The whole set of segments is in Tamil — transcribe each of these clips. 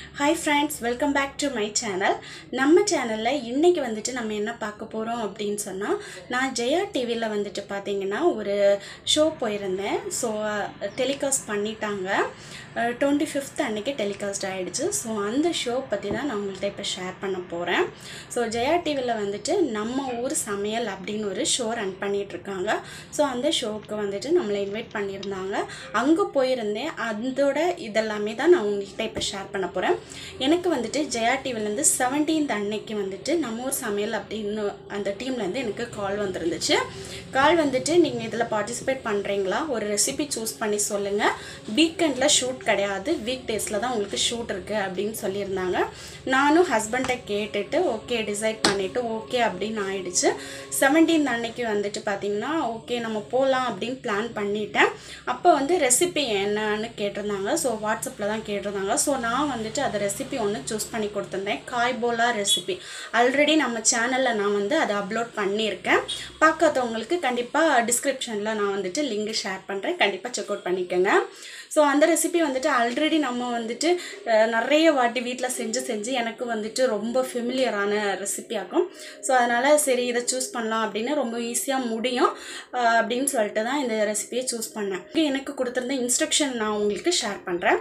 hi friends welcome back to my channel நம்ம சேனலில் இன்றைக்கி வந்துட்டு நம்ம என்ன பார்க்க போகிறோம் அப்படின்னு சொன்னால் நான் ஜெயா டிவியில் வந்துட்டு பார்த்தீங்கன்னா ஒரு ஷோ போயிருந்தேன் ஸோ டெலிகாஸ்ட் பண்ணிட்டாங்க டுவெண்ட்டி ஃபிஃப்த் அன்றைக்கி டெலிகாஸ்ட் ஆகிடுச்சு ஸோ அந்த ஷோ பற்றி தான் நான் உங்கள்கிட்ட இப்போ ஷேர் பண்ண போகிறேன் ஸோ ஜெயா டிவியில் வந்துட்டு நம்ம ஊர் சமையல் அப்படின்னு ஒரு ஷோ ரன் பண்ணிகிட்ருக்காங்க ஸோ அந்த ஷோவுக்கு வந்துட்டு நம்மளை இன்வைட் பண்ணியிருந்தாங்க அங்கே போயிருந்தேன் அதோட இதெல்லாமே தான் நான் உங்கள்கிட்ட இப்போ ஷேர் பண்ண போகிறேன் எனக்கு வந்துட்டு ஜெயா டிவிலேருந்து செவன்டீன்த் அன்னைக்கு வந்துட்டு நம்ம ஊர் சமையல் அப்படின்னு அந்த டீம்லேருந்து எனக்கு கால் வந்திருந்துச்சு கால் வந்துட்டு நீங்கள் இதில் பார்ட்டிசிபேட் பண்ணுறீங்களா ஒரு ரெசிபி சூஸ் பண்ணி சொல்லுங்கள் வீக்கெண்டில் ஷூட் கிடையாது வீக் டேஸில் தான் உங்களுக்கு ஷூட் இருக்குது அப்படின்னு சொல்லியிருந்தாங்க நானும் ஹஸ்பண்ட்டை கேட்டுட்டு ஓகே டிசைட் பண்ணிவிட்டு ஓகே அப்படின்னு ஆயிடுச்சு செவன்டீன்த் அன்னைக்கு வந்துட்டு பார்த்தீங்கன்னா ஓகே நம்ம போகலாம் அப்படின்னு பிளான் பண்ணிட்டேன் அப்போ வந்து ரெசிபி என்னன்னு கேட்டிருந்தாங்க ஸோ வாட்ஸ்அப்பில் தான் கேட்டிருந்தாங்க ஸோ நான் வந்துட்டு அதை ரெசிபி ஒன்று சூஸ் பண்ணி கொடுத்துருந்தேன் காய்போலா ரெசிபி ஆல்ரெடி நம்ம சேனலில் நான் வந்து அதை அப்லோட் பண்ணியிருக்கேன் பார்க்காதவங்களுக்கு கண்டிப்பாக டிஸ்கிரிப்ஷனில் நான் வந்துட்டு லிங்க் ஷேர் பண்ணுறேன் கண்டிப்பாக செக் அவுட் பண்ணிக்கோங்க ஸோ அந்த ரெசிபி வந்துட்டு ஆல்ரெடி நம்ம வந்துட்டு அஹ், நிறைய வாட்டி வீட்டில் செஞ்சு செஞ்சு எனக்கு வந்துட்டு ரொம்ப ஃபெமிலியரான ரெசிபி ஆகும் ஸோ அதனால் சரி இதை சூஸ் பண்ணலாம் அப்படின்னு ரொம்ப ஈஸியாக முடியும் அஹ், அப்படின்னு சொல்லிட்டு தான் இந்த ரெசிபியை சூஸ் பண்ணேன் எனக்கு கொடுத்துருந்த இன்ஸ்ட்ரக்ஷன் நான் உங்களுக்கு ஷேர் பண்ணுறேன்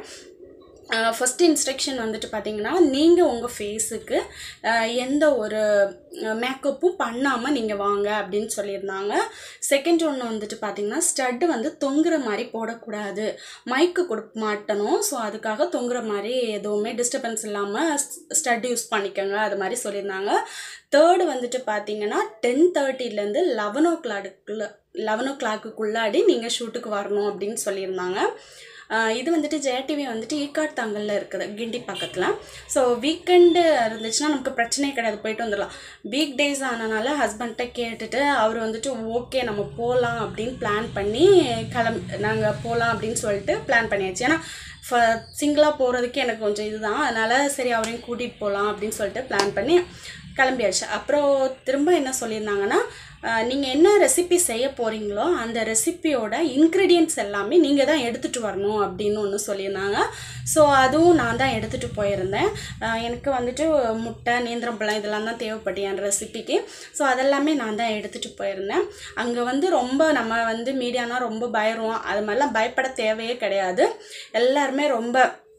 ஃபஸ்ட் இன்ஸ்ட்ரக்ஷன் வந்துட்டு பார்த்தீங்கன்னா நீங்கள் உங்கள் ஃபேஸுக்கு எந்த ஒரு மேக்கப்பும் பண்ணாமல் நீங்கள் வாங்க அப்படின்னு சொல்லியிருந்தாங்க செகண்ட் ஒன்று வந்துட்டு பார்த்தீங்கன்னா ஸ்டட்டு வந்து தொங்குற மாதிரி போடக்கூடாது மைக்கு கொடுக்க மாட்டணும் ஸோ அதுக்காக தொங்குற மாதிரி எதுவுமே டிஸ்டர்பன்ஸ் இல்லாமல் ஸ்டட் யூஸ் பண்ணிக்கோங்க அது மாதிரி சொல்லியிருந்தாங்க தேர்டு வந்துட்டு பார்த்தீங்கன்னா டென் தேர்ட்டிலேருந்து லெவன் ஓ கிளாக்குள்ள லெவன் ஓ கிளாக்குக்குள்ளாடி நீங்கள் ஷூட்டுக்கு வரணும் அப்படின்னு சொல்லியிருந்தாங்க ஆஹ் இது வந்துட்டு ஜெயா டிவி வந்துட்டு ஈக்காட் தாங்கல்ல இருக்குது கிண்டி பக்கத்தில் ஸோ வீக்கெண்டு இருந்துச்சுன்னா நமக்கு பிரச்சனையே கிடையாது போயிட்டு வந்துடலாம் வீக் டேஸ் ஆனனால ஹஸ்பண்ட்டை கேட்டுட்டு அவர் வந்துட்டு ஓகே நம்ம போகலாம் அப்படின்னு பிளான் பண்ணி கிளம் நாங்கள் போகலாம் அப்படின்னு சொல்லிட்டு பிளான் பண்ணியாச்சு ஏன்னா ஃப சிங்கிளாக போகிறதுக்கு எனக்கு கொஞ்சம் இதுதான் அதனால் சரி அவரையும் கூட்டிகிட்டு போகலாம் அப்படின்னு சொல்லிட்டு பிளான் பண்ணி கிளம்பியாச்சு அப்புறம் திரும்ப என்ன சொல்லியிருந்தாங்கன்னா நீங்கள் என்ன ரெசிபி செய்ய போகிறீங்களோ அந்த ரெசிபியோட இன்க்ரீடியன்ட்ஸ் எல்லாமே நீங்கள் தான் எடுத்துகிட்டு வரணும் அப்படின்னு ஒன்று சொல்லியிருந்தாங்க ஸோ அதுவும் நான் தான் எடுத்துகிட்டு போயிருந்தேன் அஹ் எனக்கு வந்துட்டு முட்டை நேந்திரம்பழம் இதெல்லாம் தான் தேவைப்பட்டு என் ரெசிபிக்கு ஸோ அதெல்லாமே நான் தான் எடுத்துகிட்டு போயிருந்தேன் அங்கே வந்து ரொம்ப நம்ம வந்து மீடியானா ரொம்ப பயருவோம் அது மாதிரிலாம் பயப்பட தேவையே கிடையாது எல்லாருமே ரொம்ப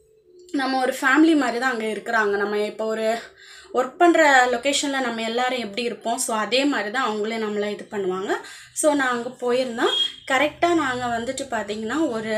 நம்ம ஒரு ஃபேமிலி மாதிரி தான் அங்கே இருக்கிறாங்க நம்ம இப்போ ஒரு ஒர்க் பண்ணுற லொக்கேஷனில் நம்ம எல்லாரும் எப்படி இருப்போம் ஸோ அதே மாதிரி தான் அவங்களே நம்மளை இது பண்ணுவாங்க ஸோ நான் அங்கே போயிருந்தோம் கரெக்டாக நாங்கள் வந்துட்டு பார்த்திங்கன்னா ஒரு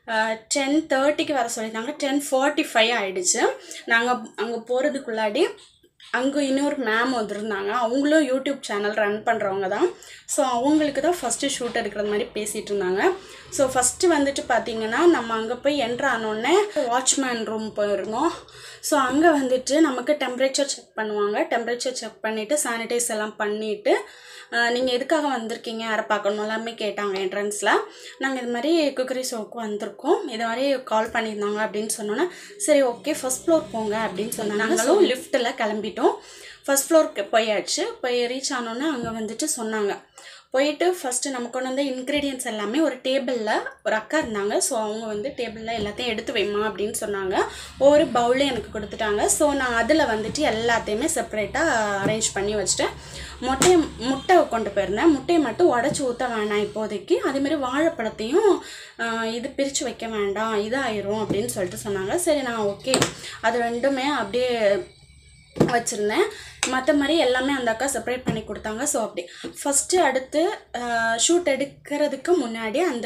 டென் தேர்ட்டிக்கு வர சொல்லியிருந்தாங்க டென் ஃபார்ட்டி ஃபைவ் ஆகிடுச்சு நாங்கள் அங்கே போகிறதுக்குள்ளாடி அங்கே இன்னொரு மேம் வந்திருந்தாங்க அவங்களும் யூடியூப் சேனல் ரன் பண்ணுறவங்க தான் ஸோ அவங்களுக்கு தான் ஃபஸ்ட்டு ஷூட் எடுக்கிறது மாதிரி பேசிகிட்டு இருந்தாங்க ஸோ ஃபஸ்ட்டு வந்துட்டு பார்த்திங்கன்னா நம்ம அங்கே போய் என்ட்ரு ஆனோடனே வாட்ச்மேன் ரூம் போயிருந்தோம் ஸோ அங்கே வந்துட்டு நமக்கு டெம்பரேச்சர் செக் பண்ணுவாங்க டெம்பரேச்சர் செக் பண்ணிவிட்டு சானிடைஸ் எல்லாம் பண்ணிவிட்டு நீங்கள் எதுக்காக வந்திருக்கீங்க யாரை பார்க்கணும் எல்லாமே கேட்டாங்க என்ட்ரன்ஸில் நாங்கள் இது மாதிரி குக்கரி ஷோவுக்கு வந்திருக்கோம் இது மாதிரி கால் பண்ணியிருந்தாங்க அப்படின்னு சொன்னோன்னே சரி ஓகே ஃபஸ்ட் ஃப்ளோர் போங்க அப்படின்னு சொன்னாங்க நாங்களும் லிஃப்ட்டில் கிளம்பிட்டோம் ஃபஸ்ட் ஃப்ளோருக்கு போயாச்சு போய் ரீச் ஆனோன்னே அங்கே வந்துட்டு சொன்னாங்க போயிட்டு ஃபஸ்ட்டு நம்ம கொண்டு வந்த இன்க்ரீடியன்ஸ் எல்லாமே ஒரு டேபிளில் ஒரு அக்கா இருந்தாங்க ஸோ அவங்க வந்து டேபிளில் எல்லாத்தையும் எடுத்து வைமா அப்படின்னு சொன்னாங்க ஒவ்வொரு பவுலையும் எனக்கு கொடுத்துட்டாங்க ஸோ நான் அதில் வந்துட்டு எல்லாத்தையுமே செப்பரேட்டாக அரேஞ்ச் பண்ணி வச்சுட்டேன் முட்டையை முட்டை கொண்டு போயிருந்தேன் முட்டையை மட்டும் உடச்சி ஊற்ற வேணாம் இப்போதைக்கு அதேமாதிரி வாழைப்பழத்தையும் ஆஹ், இது பிரித்து வைக்க வேண்டாம் இதாயிரும் அப்படின்னு சொல்லிட்டு சொன்னாங்க சரி நான் ஓகே அது ரெண்டுமே அப்படியே வச்சுருந்தேன் மற்ற மாதிரி எல்லாமே அந்த அக்கா செப்பரேட் பண்ணி கொடுத்தாங்க ஸோ அப்படி ஃபஸ்ட்டு அடுத்து ஷூட் எடுக்கிறதுக்கு முன்னாடி அந்த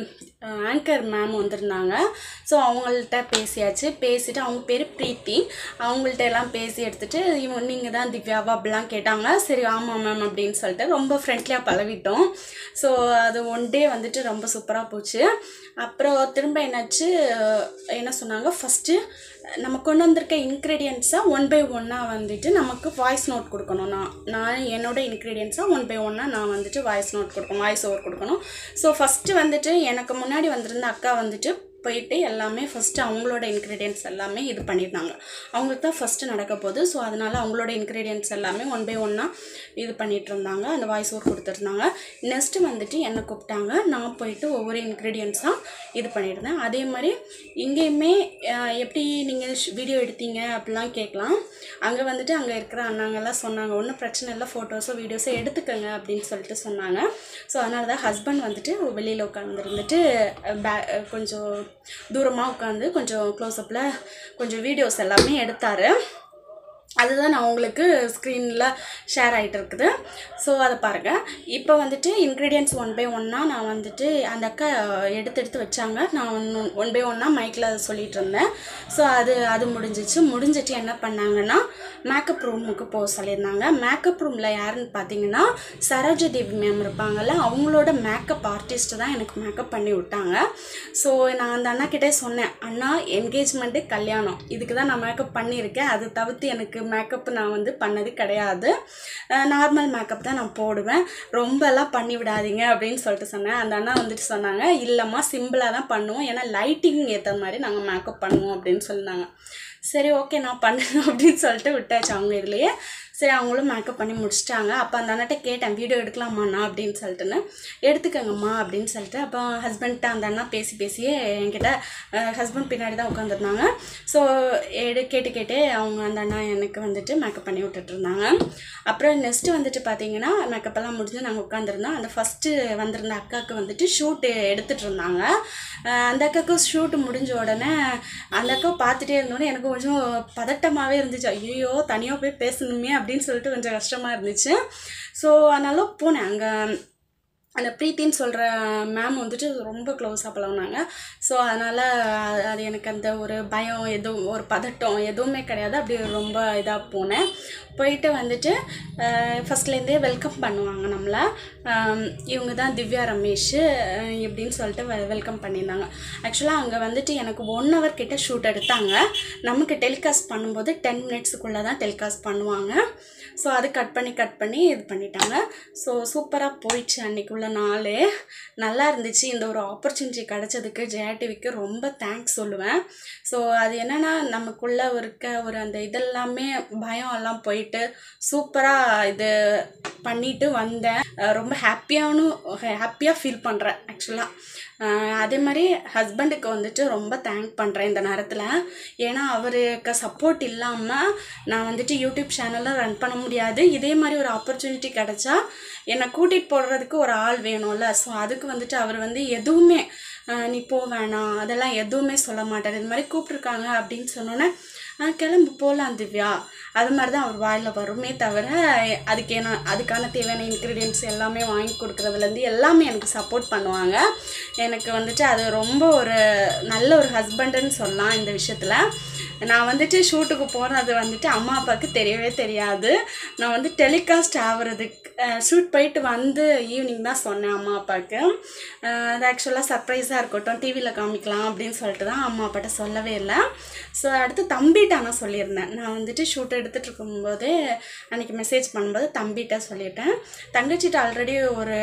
ஆங்கர் மேம் வந்திருந்தாங்க ஸோ அவங்கள்ட்ட பேசியாச்சு பேசிட்டு அவங்க பேர் பிரீத்தி அவங்கள்ட்ட எல்லாம் பேசி எடுத்துட்டு இவன் நீங்கள் தான் திவ்யாவா அப்படிலாம் கேட்டாங்க சரி ஆமாம் மேம் அப்படின்னு சொல்லிட்டு ரொம்ப ஃப்ரெண்ட்லியாக பழகிட்டோம் ஸோ அது ஒன் டே வந்துட்டு ரொம்ப சூப்பராக போச்சு அப்புறம் திரும்ப என்னாச்சு என்ன சொன்னாங்க ஃபஸ்ட்டு நம்ம கொண்டு வந்திருக்க இன்க்ரீடியன்ஸாக ஒன் பை ஒன்னாக வந்துட்டு நமக்கு வாய்ஸ் நோட் கொடுக்கணும் நான் நான் என்னோட இன்க்ரீடியன்ஸாக ஒன் பை ஒன்னாக நான் வந்துட்டு வாய்ஸ் நோட் கொடுக்கணும் வாய்ஸ் ஓவர் கொடுக்கணும் ஸோ ஃபஸ்ட்டு வந்துட்டு எனக்கு முன்னாடி வந்திருந்த அக்கா வந்துட்டு போயிட்டு எல்லாமே ஃபஸ்ட்டு அவங்களோட இன்க்ரீடியன்ஸ் எல்லாமே இது பண்ணியிருந்தாங்க அவங்களுக்கு தான் ஃபஸ்ட்டு நடக்க போகுது ஸோ அதனால் அவங்களோட இன்க்ரீடியன்ஸ் எல்லாமே ஒன் பை ஒன்னாக இது பண்ணிட்டு இருந்தாங்க அந்த வாய்ஸ் ஓவர் கொடுத்துருந்தாங்க நெக்ஸ்ட்டு வந்துட்டு என்னை கூப்பிட்டாங்க நான் போயிட்டு ஒவ்வொரு இன்க்ரீடியன்ஸாக இது பண்ணியிருந்தேன் அதே மாதிரி இங்கேயுமே அஹ், எப்படி நீங்கள் வீடியோ எடுத்தீங்க அப்படிலாம் கேட்கலாம் அங்கே வந்துட்டு அங்கே இருக்கிற அண்ணாங்கெல்லாம் சொன்னாங்க ஒன்றும் பிரச்சனை இல்லை ஃபோட்டோஸோ வீடியோஸோ எடுத்துக்கோங்க அப்படின்னு சொல்லிட்டு சொன்னாங்க ஸோ அதனால தான் ஹஸ்பண்ட் வந்துட்டு வெளியில் உட்காந்துருந்துட்டு பே கொஞ்சம் தூரமாக உட்காந்து கொஞ்சம் க்ளோஸ்அப்பில் கொஞ்சம் வீடியோஸ் எல்லாமே எடுத்தார் அதுதான் நான் உங்களுக்கு ஸ்க்ரீனில் ஷேர் ஆகிட்டு இருக்குது ஸோ அதை பாருங்கள் இப்போ வந்துட்டு இன்க்ரீடியன்ஸ் ஒன் பை ஒன்னாக நான் வந்துட்டு அந்த அக்கா எடுத்து எடுத்து வச்சாங்க நான் ஒன் ஒன் பை ஒன்னாக மைக்கில் சொல்லிட்டு இருந்தேன் ஸோ அது அது முடிஞ்சிச்சு முடிஞ்சிட்டு என்ன பண்ணாங்கன்னா மேக்கப் ரூமுக்கு போக சொல்லியிருந்தாங்க மேக்கப் ரூமில் யாருன்னு பார்த்தீங்கன்னா சரோஜா தேவி மேம் இருப்பாங்கல்ல அவங்களோட மேக்கப் ஆர்டிஸ்ட் தான் எனக்கு மேக்கப் பண்ணி விட்டாங்க ஸோ நான் அந்த அண்ணா கிட்டே சொன்னேன் அண்ணா என்கேஜ்மெண்ட்டு கல்யாணம் இதுக்கு தான் நான் மேக்கப் பண்ணியிருக்கேன் அது தவிர்த்து எனக்கு மேக்கப் நான் வந்து பண்ணது கிடையாது நார்மல் மேக்கப் தான் நான் போடுவேன் ரொம்பலாம் பண்ணி விடாதீங்க அப்படின்னு சொல்லிட்டு சொன்னேன் அந்த அண்ணா வந்துட்டு சொன்னாங்க இல்லைம்மா சிம்பிளாக தான் பண்ணுவோம் ஏன்னா லைட்டிங் ஏற்ற மாதிரி நாங்கள் மேக்கப் பண்ணுவோம் அப்படின்னு சொன்னாங்க சரி ஓகே நான் பண்ணுறேன் அப்படின்னு சொல்லிட்டு விட்டாச்சு அவங்க இதுலேயே சரி அவங்களும் மேக்கப் பண்ணி முடிச்சிட்டாங்க அப்போ அந்த அண்ணாட்ட கேட்டேன் வீடியோ எடுக்கலாமாண்ணா அப்படின்னு சொல்லிட்டுன்னு எடுத்துக்கங்கம்மா அப்படின்னு சொல்லிட்டு அப்போ ஹஸ்பண்ட்ட அந்த அண்ணா பேசி பேசியே என்கிட்ட ஹஸ்பண்ட் பின்னாடி தான் உட்காந்துருந்தாங்க ஸோ எடு கேட்டு கேட்டே அவங்க அந்த அண்ணா எனக்கு வந்துட்டு மேக்கப் பண்ணி விட்டுட்டு இருந்தாங்க அப்புறம் நெக்ஸ்ட்டு வந்துட்டு பார்த்தீங்கன்னா மேக்கப் எல்லாம் முடிஞ்சு நாங்கள் உட்காந்துருந்தோம் அந்த ஃபஸ்ட்டு வந்திருந்த அக்காவுக்கு வந்துட்டு ஷூட்டு எடுத்துகிட்டு இருந்தாங்க அஹ் அந்த அக்காவுக்கு ஷூட்டு முடிஞ்ச உடனே அந்த அக்கா பார்த்துட்டே இருந்தோடனே எனக்கு கொஞ்சம் பதட்டமாகவே இருந்துச்சு ஐயோ தனியாக போய் பேசணுமே அப்படின்னு சொல்லிட்டு கொஞ்சம் கஷ்டமாக இருந்துச்சு ஸோ அதனால போனேன் அங்கே அந்த ப்ரீத்தின்னு சொல்கிற மேம் வந்துட்டு ரொம்ப க்ளோஸாக பழகுனாங்க ஸோ அதனால் அது எனக்கு அந்த ஒரு பயம் எதுவும் ஒரு பதட்டம் எதுவுமே கிடையாது அப்படி ரொம்ப இதாக போனேன் போயிட்டு வந்துட்டு ஃபஸ்ட்லேருந்தே வெல்கம் பண்ணுவாங்க நம்மளை ஆம், இவங்க தான் திவ்யா ரமேஷ் அஹ், இப்படின்னு சொல்லிட்டு வெ வெல்கம் பண்ணியிருந்தாங்க ஆக்சுவலாக அங்கே வந்துட்டு எனக்கு ஒன் ஹவர் கிட்ட ஷூட் எடுத்தாங்க நமக்கு டெலிகாஸ்ட் பண்ணும்போது டென் மினிட்ஸுக்குள்ளே தான் டெலிகாஸ்ட் பண்ணுவாங்க ஸோ அது கட் பண்ணி கட் பண்ணி இது பண்ணிட்டாங்க ஸோ சூப்பராக போயிடுச்சு அன்றைக்குள்ள நாள் நல்லா இருந்துச்சு இந்த ஒரு ஆப்பர்ச்சுனிட்டி கிடச்சதுக்கு ஜெயா டிவிக்கு ரொம்ப தேங்க்ஸ் சொல்லுவேன் ஸோ அது என்னென்னா நமக்குள்ளே இருக்க ஒரு அந்த இதெல்லாமே பயம் எல்லாம் போயிட்டு சூப்பராக இது பண்ணிட்டு வந்தேன் அஹ் ரொம்ப ஹாப்பியானும் ஹாப்பியாக ஃபீல் பண்ணுறேன் ஆக்சுவலாக அதே மாதிரி ஹஸ்பண்டுக்கு வந்துட்டு ரொம்ப தேங்க் பண்ணுறேன் இந்த நேரத்தில் ஏன்னா அவருக்கு சப்போர்ட் இல்லாமல் நான் வந்துட்டு யூடியூப் சேனலில் ரன் பண்ண முடியாது இதே மாதிரி ஒரு ஆப்பர்ச்சுனிட்டி கிடச்சா என்னை கூட்டிகிட்டு போடுறதுக்கு ஒரு ஆள் வேணும்ல ஸோ அதுக்கு வந்துட்டு அவர் வந்து எதுவுமே அஹ் நீ போ வேணாம் அதெல்லாம் எதுவுமே சொல்ல மாட்டார் இது மாதிரி கூப்பிட்ருக்காங்க அப்படின்னு சொன்னோன்னே "ஆ, கிளம்பு போகலாம் திவ்யா அது மாதிரி தான் அவர் வாயில் வருமே தவிர அதுக்கு என்ன அதுக்கான தேவையான இன்க்ரீடியன்ஸ் எல்லாமே வாங்கி கொடுக்குறதுலேருந்து எல்லாமே எனக்கு சப்போர்ட் பண்ணுவாங்க எனக்கு வந்துட்டு அது ரொம்ப ஒரு நல்ல ஒரு ஹஸ்பண்டுன்னு சொல்லலாம் இந்த விஷயத்தில் நான் வந்துட்டு ஷூட்டுக்கு போகிறது வந்துட்டு அம்மா அப்பாவுக்கு தெரியவே தெரியாது நான் வந்து டெலிகாஸ்ட் ஆகுறதுக்கு ஷூட் போயிட்டு வந்து ஈவினிங் தான் சொன்னேன் அம்மா அப்பாவுக்கு அஹ் அது ஆக்சுவலாக சர்ப்ரைஸாக இருக்கட்டும் டிவியில் காமிக்கலாம் அப்படின்னு சொல்லிட்டு தான் அம்மா அப்பாட்ட சொல்லவே இல்லை ஸோ அடுத்து தம்பிகிட்ட ஆனால் சொல்லியிருந்தேன் நான் வந்துட்டு ஷூட் எடுத்துகிட்டு இருக்கும்போது அன்றைக்கி மெசேஜ் பண்ணும்போது தம்பிகிட்ட சொல்லிட்டேன் தங்கச்சிட்ட ஆல்ரெடி ஒரு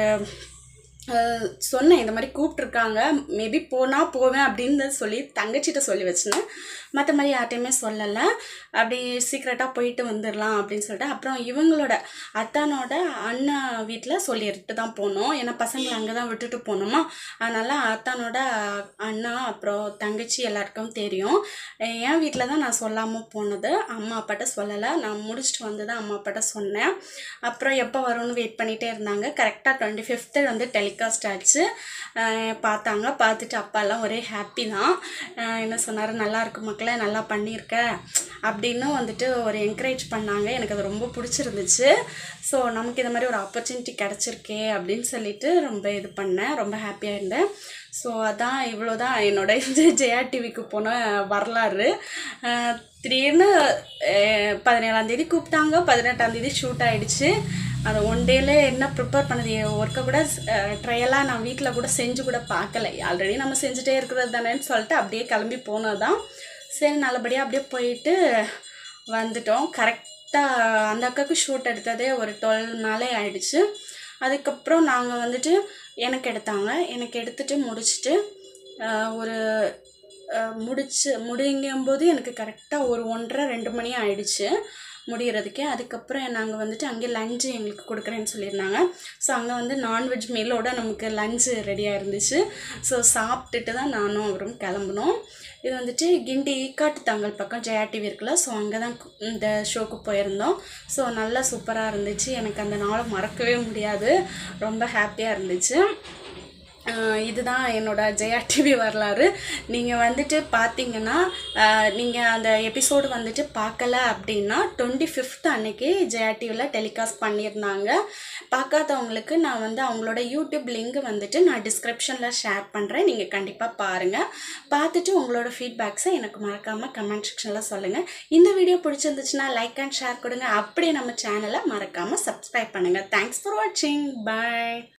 அஹ், சொன்னேன் இந்த மாதிரி கூப்பிட்ருக்காங்க மேபி போனால் போவேன் அப்படின்னு சொல்லி தங்கச்சிட்ட சொல்லி வச்சிருந்தேன் மற்ற மாதிரி யார்ட்டையுமே சொல்லலை அப்படி சீக்ரெட்டாக போயிட்டு வந்துடலாம் அப்படின்னு சொல்லிட்டு அப்புறம் இவங்களோட அத்தானோட அண்ணா வீட்டில் சொல்லிட்டு தான் போனோம் ஏன்னா பசங்களை அங்கே தான் விட்டுட்டு போனோமா அதனால் அத்தானோட அண்ணா அப்புறம் தங்கச்சி எல்லாருக்கும் தெரியும் என் வீட்டில் தான் நான் சொல்லாமல் போனது அம்மா அப்பாட்ட சொல்லலை நான் முடிச்சுட்டு வந்து தான் அம்மா அப்பாட்ட சொன்னேன் அப்புறம் எப்போ வரும்னு வெயிட் பண்ணிகிட்டே இருந்தாங்க கரெக்டாக டுவெண்ட்டி ஃபிஃப்த்து வந்து டெலிகாஸ்ட் ஆச்சு அஹ் பார்த்தாங்க பார்த்துட்டு அப்பாலாம் ஒரே ஹாப்பி தான் அஹ் என்ன சொன்னார் நல்லா இருக்கு மக்களே நல்லா பண்ணியிருக்க அப்படின்னு வந்துட்டு ஒரு என்கரேஜ் பண்ணாங்க எனக்கு அது ரொம்ப பிடிச்சிருந்துச்சு ஸோ நமக்கு இந்த மாதிரி ஒரு ஆப்பர்ச்சுனிட்டி கிடச்சிருக்கே அப்படின்னு சொல்லிட்டு ரொம்ப இது பண்ணேன் ரொம்ப ஹாப்பியாக இருந்தேன் ஸோ அதான் இவ்வளோ தான் என்னோட இது ஜெயா டிவிக்கு போன வரலாறு அஹ் திடீர்னு அஹ் பதினேழாந்தேதி கூப்பிட்டாங்க பதினெட்டாந்தேதி ஷூட் ஆயிடுச்சு அது ஒன் டேல என்ன ப்ரிப்பேர் பண்ணது ஒர்க்கை கூட ட்ரையலாக நான் வீட்டில் கூட செஞ்சு கூட பார்க்கல ஆல்ரெடி நம்ம செஞ்சுட்டே இருக்கிறது தானேன்னு சொல்லிட்டு அப்படியே கிளம்பி போனது தான் சரி நல்லபடியாக அப்படியே போயிட்டு வந்துட்டோம் கரெக்டாக அந்த அக்காவுக்கு ஷூட் எடுத்ததே ஒரு டுவெல் நாளே ஆயிடுச்சு அதுக்கப்புறம் நாங்கள் வந்துட்டு எனக்கு எடுத்தாங்க எனக்கு எடுத்துட்டு முடிச்சுட்டு ஆஹ், ஒரு அஹ், முடிச்சு முடிங்கும் போது எனக்கு கரெக்டாக ஒரு ஒன்றரை ரெண்டு மணி ஆயிடுச்சு முடிகிறதுக்கே அதுக்கப்புறம் நாங்கள் வந்துட்டு அங்கே லஞ்சு எங்களுக்கு கொடுக்குறேன்னு சொல்லியிருந்தாங்க ஸோ அங்கே வந்து நான்வெஜ் மீலோட நமக்கு லஞ்சு ரெடியாக இருந்துச்சு ஸோ சாப்பிட்டுட்டு தான் நானும் அவரும் கிளம்புனோம் இது வந்துட்டு கிண்டி ஈக்காட்டு தாங்கல் பக்கம் ஜெயா டிவி இருக்குல்ல ஸோ அங்கே தான் கு- இந்த ஷோக்கு போயிருந்தோம் ஸோ நல்லா சூப்பராக இருந்துச்சு எனக்கு அந்த நாளை மறக்கவே முடியாது ரொம்ப ஹாப்பியாக இருந்துச்சு ஆஹ் இதுதான் என்னோட ஜெயா டிவி வரலாறு நீங்கள் வந்துட்டு பார்த்தீங்கன்னா நீங்கள் அந்த எபிசோடு வந்துட்டு பார்க்கல அப்படின்னா டுவெண்ட்டி ஃபிஃப்த் அன்னைக்கு ஜெயா டிவியில் டெலிகாஸ்ட் பண்ணியிருந்தாங்க பார்க்காதவங்களுக்கு நான் வந்து அவங்களோட யூடியூப் லிங்க் வந்துட்டு நான் டிஸ்கிரிப்ஷனில் ஷேர் பண்ணுறேன் நீங்கள் கண்டிப்பாக பாருங்கள் பார்த்துட்டு உங்களோட ஃபீட்பேக்ஸை எனக்கு மறக்காமல் கமெண்ட் செக்ஷனில் சொல்லுங்கள் இந்த வீடியோ பிடிச்சிருந்துச்சுன்னா லைக் அண்ட் ஷேர் கொடுங்க அப்படியே நம்ம சேனலை மறக்காமல் சப்ஸ்கிரைப் பண்ணுங்கள் தேங்க்ஸ் ஃபார் வாட்சிங் பை